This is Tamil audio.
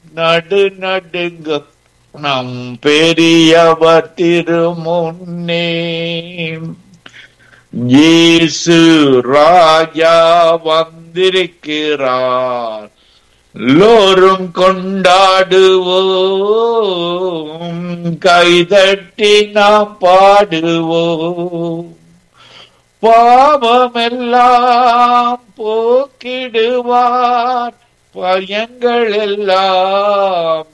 நடு நடுங்க நம் பெரியவர் திருமுன்னே இயேசு ராஜா வந்திருக்கிறார் எல்லோரும் கொண்டாடுவோம் கைதட்டி நாம் பாடுவோம் பாவமெல்லாம் போக்கிடுவார் பயங்கள் எல்லாம்